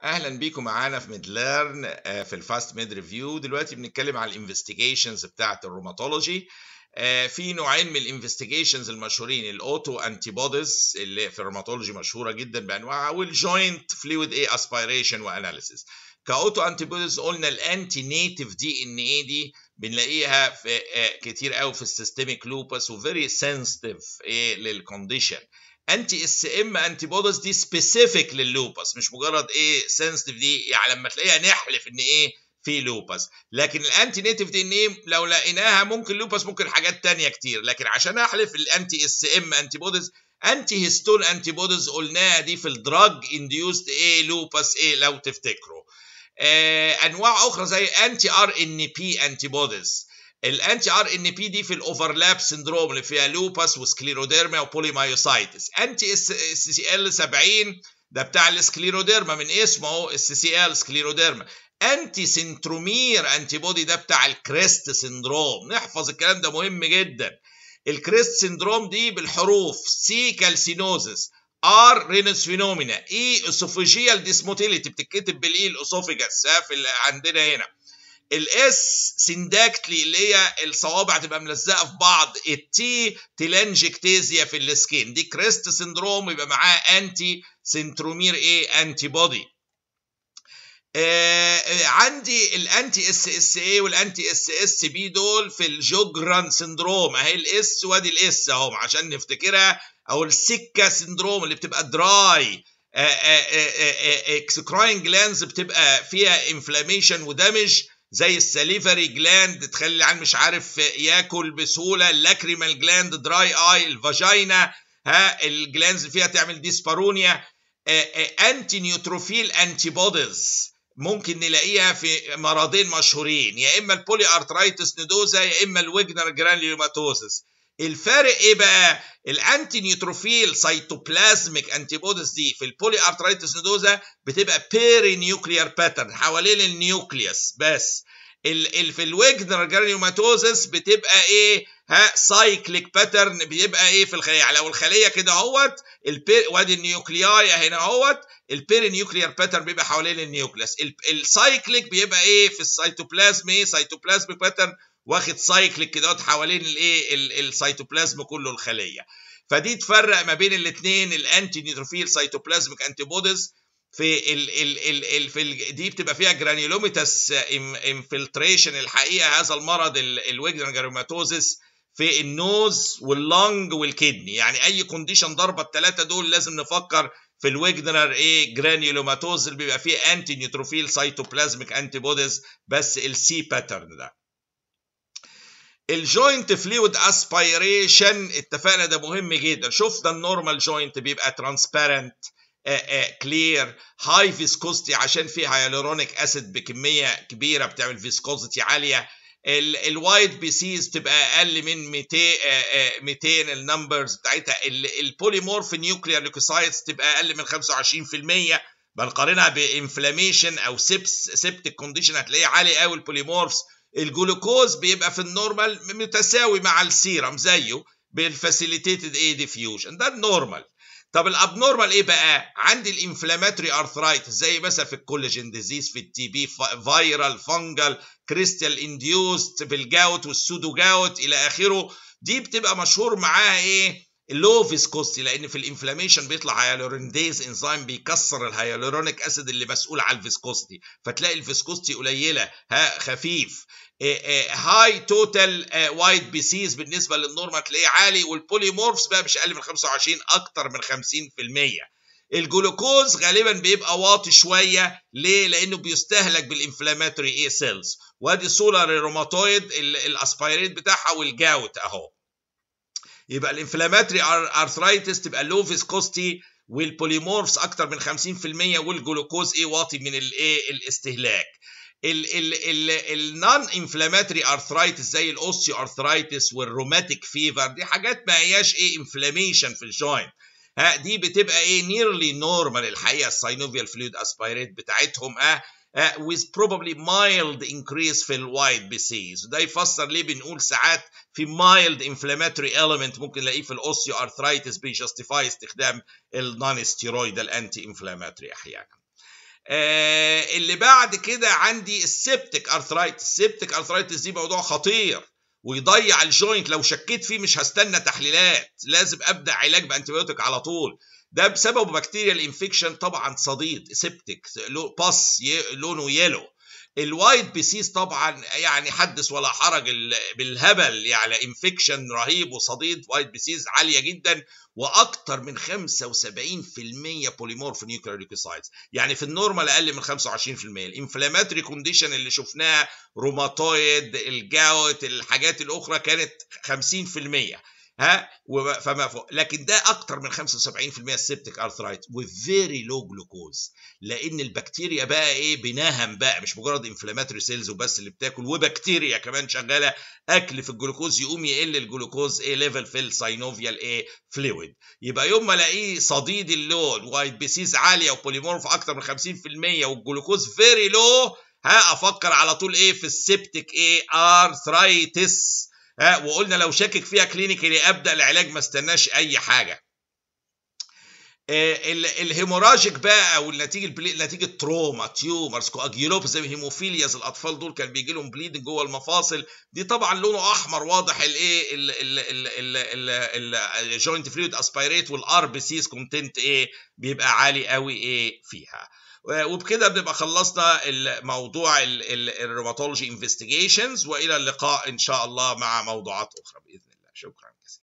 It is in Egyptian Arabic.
اهلا بيكم معانا في ميدليرن آه، في الفاست ميد ريفيو دلوقتي بنتكلم على الانفستيجيشنز بتاعه الروماتولوجي آه، في نوعين من الانفستيجيشنز المشهورين الاوتو انتي بوديز اللي في الروماتولوجي مشهوره جدا بانواعها والجوينت فلويد اي اسبيريشن واناليسيس كاوتو انتي بوديز قلنا الانتي نيتيف دي ان اي دي بنلاقيها في آه، كتير قوي في السيستميك لوبس وفيري سنسيتيف ايه للكونديشن انتي اس ام انتي بوديز دي سبيسيفيك لللوبس مش مجرد ايه سنسيتيف دي يعني لما تلاقيها نحلف ان ايه في لوبس لكن الانتي نيتيف دي ان ايه لو لقيناها ممكن لوبس ممكن حاجات تانية كتير لكن عشان احلف الانتي اس ام انتي بوديز انتي هيستون انتي بوديز قلناها دي في الدراج انديوست ايه لوبس ايه لو تفتكروا آه انواع اخرى زي انتي ار ان بي انتي بوديز الانتي ار ان بي دي في الاوفرلاب سندروم اللي فيها لوبس وسكليروديرما وبوليمايوسايتس انتي اس سي ال 70 ده بتاع السكليروديرما من اسمه اهو اس سي ال سكليروديرما انتي سنترومير انتي بودي ده بتاع الكريست سندروم نحفظ الكلام ده مهم جدا الكريست سندروم دي بالحروف سي كالسينوزس ار رينس فينومينا اي اسوفيجيال ديسموتيليتي بتتكتب بالاي الاسوفيجاس في ال- عندنا هنا الاس سنداكتلي اللي هي الصوابع تبقى ملزقه في بعض التي تلانجكتيزيا في السكين دي كريست سندروم يبقى معاه انتي سنترومير ايه انتي بودي آه آه، عندي الانتي اس اس اي والانتي اس اس بي دول في الجوجران سندروم اهي الاس وادي الاس اهو عشان نفتكرها او السكه سندروم اللي بتبقى دراي اكسكراين جلانز بتبقى فيها انفلاميشن ودمج زي السليفري جلاند تخلي العيان مش عارف ياكل بسهوله اللاكريمال جلاند دراي اي الفاجينا ها الجلاندز فيها تعمل ديسبارونيا انتي نيوتروفيل انتي بوديز ممكن نلاقيها في مرضين مشهورين يا اما البولي ارترايتس نودوزا يا اما الويجنر جرانيوماتوزس الفارق ايه بقى الانتي نيوتروفيل سيتوبلازميك انتي بوديز دي في البولي ارترايتس نودوزا بتبقى بيري نيوكليار باترن حوالين النيوكليوس بس ال ال في الويجنر جرانيوماتوزس بتبقى ايه ها سايكليك باترن بيبقى ايه في الخليه يعني لو الخليه كده اهوت البير وادي النيوكلياي هنا اهوت البيري نيوكليار باترن بيبقى حوالين النيوكليوس ال- السايكليك بيبقى ايه في السيتوبلازم ايه سيتوبلازميك باترن واخد سايكليك كده حوالين الايه ال- السيتوبلازم كله الخليه فدي تفرق ما بين الاثنين الانتي نيوتروفيل سيتوبلازميك انتي بوديز في ال ال ال ال في ال دي بتبقى فيها جرانيولوميتاس انفلتريشن الحقيقه هذا المرض الويجنر جراماتوزس في النوز واللنج والكدني يعني اي كونديشن ضربه الثلاثه دول لازم نفكر في الويجنر ايه جرانيولوماتوز اللي بيبقى فيه انتي نيوتروفيل سيتوبلازميك انتي بوديز بس السي باترن ده الجوينت فلويد اسبيريشن اتفقنا ده مهم جدا شوف ده النورمال جوينت بيبقى ترانسبيرنت كلير هاي فيسكوستي عشان فيه هيالورونيك اسيد بكميه كبيره بتعمل فيسكوزيتي عاليه الوايت بي سيز تبقى اقل من 200 آه، آه، 200 النمبرز بتاعتها البوليمورف نيوكليير ليكوسايتس تبقى اقل من 25% بنقارنها بانفلاميشن او سيبس سيبتك كونديشن هتلاقيه عالي قوي البوليمورفز الجلوكوز بيبقى في النورمال متساوي مع السيرم زيه بالفاسيليتيتد ايه ديفيوجن ده النورمال طب الابنورمال ايه بقى عندي الانفلاماتوري ارثرايتس زي مثلا في الكولاجين ديزيز في التي بي فايرال فانجل كريستال انديوست في الجاوت والسودو جاوت الى اخره دي بتبقى مشهور معاها ايه اللو فيسكوستي لان في الانفلاميشن بيطلع هيالورينديز انزيم بيكسر الهيالورونيك اسيد اللي مسؤول عن الفيسكوستي فتلاقي الفيسكوستي قليله ها خفيف هاي توتال وايت بيسيز بالنسبه للنورمال تلاقيه عالي والبوليمورفز بقى مش اقل من 25 اكتر من 50% الجلوكوز غالبا بيبقى واطي شويه ليه؟ لانه بيستهلك بالانفلاماتوري اي سيلز وادي سولار روماتويد الاسبيريت بتاعها والجاوت اهو يبقى الانفلاماتوري ارثرايتس تبقى لو فيسكوستي والبوليمورفز اكتر من 50% والجلوكوز ايه واطي من الايه الاستهلاك النون انفلاماتوري ارثرايتس زي الاوستيو ارثرايتس والروماتيك فيفر دي حاجات ما هياش ايه انفلاميشن في الجوينت ها دي بتبقى ايه نيرلي نورمال الحقيقه الساينوفيال فلويد اسبيريت بتاعتهم اه uh, with probably mild increase في الوايت بيسيز ده يفسر ليه بنقول ساعات في mild inflammatory element ممكن نلاقيه في الاوستيو ارثرايتس بيجستيفاي استخدام النون ستيرويد الانتي انفلاماتوري احيانا آه اللي بعد كده عندي السبتك ارثرايتس السبتك ارثرايتس دي موضوع خطير ويضيع الجوينت لو شكيت فيه مش هستنى تحليلات لازم ابدا علاج بانتيبيوتيك على طول ده بسبب بكتيريا الانفكشن طبعا صديد سبتك باص لونه يلو الوايت بيسيس طبعا يعني حدث ولا حرج بالهبل يعني انفكشن رهيب وصديد وايت بيسيس عاليه جدا واكثر من 75% بوليمورف نيوكلير ليوكوسايتس يعني في النورمال اقل من 25% الانفلاماتوري كونديشن اللي شفناها روماتويد الجاوت الحاجات الاخرى كانت 50% ها فما فوق لكن ده اكتر من 75% السبتيك ارثرايت وفيري لو جلوكوز لان البكتيريا بقى ايه بنهم بقى مش مجرد انفلاماتوري سيلز وبس اللي بتاكل وبكتيريا كمان شغاله اكل في الجلوكوز يقوم يقل الجلوكوز ايه ليفل في الساينوفيال ايه فلويد يبقى يوم ما الاقيه صديد اللون وايت بيسيز عاليه وبوليمورف اكتر من 50% والجلوكوز فيري لو ها افكر على طول ايه في السبتيك ايه ارثرايتس ها وقلنا لو شاكك فيها كلينيكالي ابدا العلاج ما استناش اي حاجه الهيموراجيك بقى او النتيجه نتيجه تروما تيومرز كواجيولوبزم هيموفيلياز الاطفال دول كان بيجي لهم بليدنج جوه المفاصل دي طبعا لونه احمر واضح الايه الجوينت فلويد اسبيريت والار بي سيز كونتنت ايه بيبقى عالي قوي ايه فيها وبكده بنبقى خلصنا الموضوع الروماتولوجي انفستيجيشنز والى اللقاء ان شاء الله مع موضوعات اخرى باذن الله شكرا